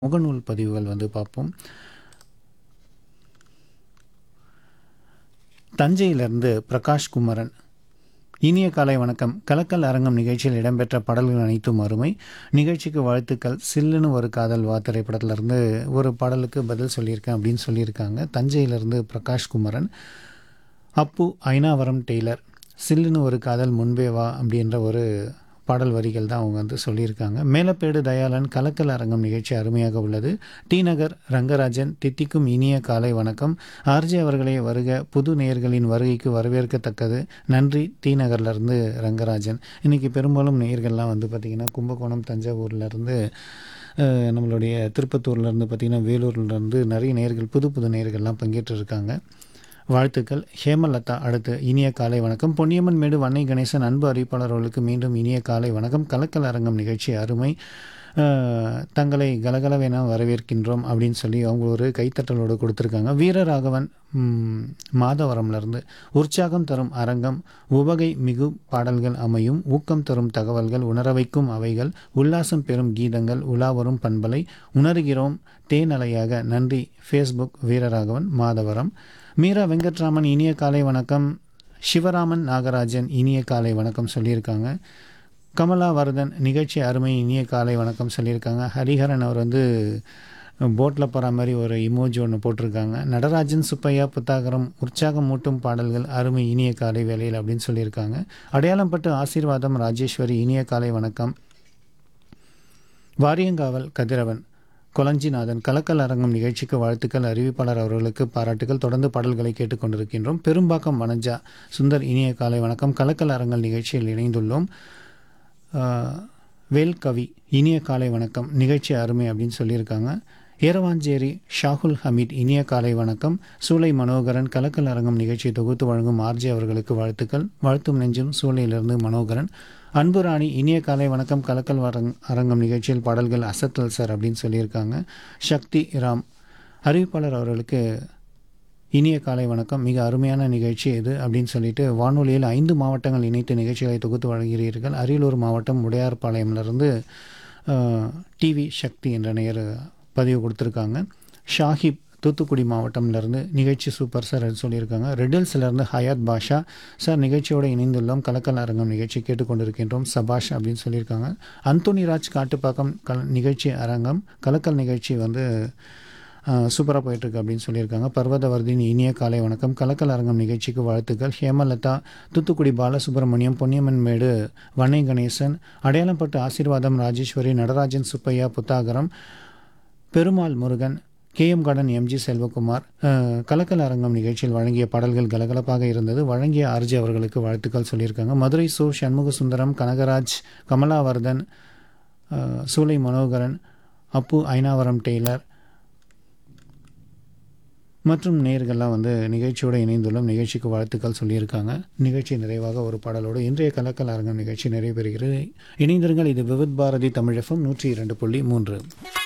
முகநூல் பதிவுகள் வந்து பார்ப்போம் தஞ்சையிலிருந்து பிரகாஷ் குமரன் இனிய காலை வணக்கம் கலக்கல் அரங்கம் நிகழ்ச்சியில் இடம்பெற்ற பாடல்கள் அனைத்தும் அருமை நிகழ்ச்சிக்கு வாழ்த்துக்கள் சில்லுன்னு ஒரு காதல் வா திரைப்படத்திலிருந்து ஒரு பாடலுக்கு பதில் சொல்லியிருக்கேன் அப்படின்னு சொல்லியிருக்காங்க தஞ்சையிலிருந்து பிரகாஷ் குமரன் அப்பு ஐனாவரம் டெய்லர் சில்லுன்னு ஒரு காதல் முன்பே வா அப்படின்ற ஒரு பாடல் வரிகள் தான் அவங்க வந்து சொல்லியிருக்காங்க மேலப்பேடு தயாளன் கலக்கல் அரங்கம் நிகழ்ச்சி அருமையாக உள்ளது டி நகர் ரங்கராஜன் தித்திக்கும் இனிய காலை வணக்கம் ஆர்ஜே அவர்களே வருக புது நேயர்களின் வருகைக்கு வரவேற்கத்தக்கது நன்றி டி நகர்லேருந்து ரங்கராஜன் இன்றைக்கி பெரும்பாலும் நேயர்கள்லாம் வந்து பார்த்திங்கன்னா கும்பகோணம் தஞ்சாவூர்லேருந்து நம்மளுடைய திருப்பத்தூர்லேருந்து பார்த்திங்கன்னா வேலூர்லேருந்து நிறைய நேயர்கள் புது புது நேயர்கள்லாம் பங்கேற்று இருக்காங்க வாழ்த்துக்கள் ஹேமலதா அடுத்து இனிய காலை வணக்கம் பொன்னியம்மன் மேடு வன்னை கணேசன் அன்பு அறிவிப்பாளர்களுக்கு மீண்டும் இனிய காலை வணக்கம் கலக்கல் அரங்கம் நிகழ்ச்சி அருமை அஹ், தங்களை கலகலவென வரவேற்கின்றோம் அப்படின்னு சொல்லி அவங்க ஒரு கைத்தட்டலோடு கொடுத்துருக்காங்க வீரராகவன் ம், மாதவரம்லேருந்து உற்சாகம் தரும் அரங்கம் உவகை மிகு பாடல்கள் அமையும் ஊக்கம் தரும் தகவல்கள் உணர வைக்கும் அவைகள் உல்லாசம் பெறும் கீதங்கள் உலாவரும் பண்பலை உணர்கிறோம் தேனலையாக நன்றி ஃபேஸ்புக் வீரராகவன் மாதவரம் மீரா வெங்கட்ராமன் இனிய காலை வணக்கம் சிவராமன் நாகராஜன் இனிய காலை வணக்கம் சொல்லியிருக்காங்க கமலா வரதன் நிகழ்ச்சி அருமை இனிய காலை வணக்கம் சொல்லியிருக்காங்க ஹரிஹரன் அவர் வந்து போட்டில் போகிற மாதிரி ஒரு இமோஜி ஒன்று போட்டிருக்காங்க நடராஜன் சுப்பையா புத்தாகரம் உற்சாகம் மூட்டும் பாடல்கள் அருமை இனிய காலை வேலையில் அப்படின்னு சொல்லியிருக்காங்க அடையாளம் பட்டு ஆசீர்வாதம் ராஜேஸ்வரி இனிய காலை வணக்கம் வாரியங்காவல் கதிரவன் கொலஞ்சிநாதன் கலக்கல் அரங்கம் நிகழ்ச்சிக்கு வாழ்த்துக்கள் அறிவிப்பாளர் அவர்களுக்கு பாராட்டுகள் தொடர்ந்து பாடல்களை கேட்டுக்கொண்டிருக்கின்றோம் பெரும்பாக்கம் வனஜா சுந்தர் இனிய காலை வணக்கம் கலக்கல் அரங்கல் நிகழ்ச்சியில் இணைந்துள்ளோம் ஆஹ், வேல் கவி இனிய காலை வணக்கம் நிகழ்ச்சி அருமை அப்படின்னு சொல்லியிருக்காங்க ஏரவாஞ்சேரி ஷாகுல் ஹமீத் இனிய காலை வணக்கம் சூளை மனோகரன் கலக்கல் அரங்கம் நிகழ்ச்சியை தொகுத்து வழங்கும் ஆர்ஜே அவர்களுக்கு வாழ்த்துக்கள் வாழ்த்தும் நெஞ்சும் சூளையிலிருந்து மனோகரன் அன்பு ராணி இனிய காலை வணக்கம் கலக்கல் அரங் அரங்கம் நிகழ்ச்சியில் பாடல்கள் அசத்தல் சார் அப்படின்னு சொல்லியிருக்காங்க சக்தி ராம் அறிவிப்பாளர் அவர்களுக்கு இனிய காலை வணக்கம் மிக அருமையான நிகழ்ச்சி இது அப்படின்னு சொல்லிட்டு வானொலியில் ஐந்து மாவட்டங்கள் இணைத்து நிகழ்ச்சிகளை தொகுத்து வழங்குகிறீர்கள் அரியலூர் மாவட்டம் உடையார்பாளையம்லேருந்து டிவி சக்தி என்ற நேர் பதிவு கொடுத்துருக்காங்க ஷாஹிப் தூத்துக்குடி மாவட்டம்லேருந்து நிகழ்ச்சி சூப்பர் சார் அது சொல்லியிருக்காங்க ரெட்டில்ஸ்லேருந்து ஹயாத் பாஷா சார் நிகழ்ச்சியோடு இணைந்துள்ளோம் கலக்கல் அரங்கம் நிகழ்ச்சி கேட்டுக்கொண்டிருக்கின்றோம் சபாஷ் அப்படின்னு சொல்லியிருக்காங்க அந்தோனி ராஜ் காட்டுப்பாக்கம் கல் நிகழ்ச்சி அரங்கம் கலக்கல் நிகழ்ச்சி வந்து சூப்பராக போயிட்டுருக்கு அப்படின்னு சொல்லியிருக்காங்க பர்வதவர்தின் இனிய காலை வணக்கம் கலக்கல் அரங்கம் நிகழ்ச்சிக்கு வாழ்த்துக்கள் ஹேமலதா தூத்துக்குடி பாலசுப்ரமணியம் பொன்னியம்மன் மேடு வன்னை கணேசன் அடையாளப்பட்டு ஆசீர்வாதம் ராஜேஸ்வரி நடராஜன் சுப்பையா புத்தாகரம் Perumal Murugan KM garden MG Selvakumar அஹ், கலக்கல் அரங்கம் நிகழ்ச்சியில் வழங்கிய பாடல்கள் கலகலப்பாக இருந்தது வழங்கிய ஆர்ஜி அவர்களுக்கு வாழ்த்துக்கள் சொல்லியிருக்காங்க மதுரை சு சண்முக சுந்தரம் கனகராஜ் கமலாவர்தன் அஹ், சூலை மனோகரன் அப்பு ஐனாவரம் டெய்லர் மற்றும் நேயர்கள்லாம் வந்து நிகழ்ச்சியோடு இணைந்துள்ளோம் நிகழ்ச்சிக்கு வாழ்த்துக்கள் சொல்லியிருக்காங்க நிகழ்ச்சி நிறைவாக ஒரு பாடலோடு இன்றைய கலக்கல் அரங்கம் நிகழ்ச்சி நிறைவு பெறுகிறது இணைந்திருங்கள் இது விவித் பாரதி தமிழ் எஃப்எம் நூற்றி இரண்டு புள்ளி மூன்று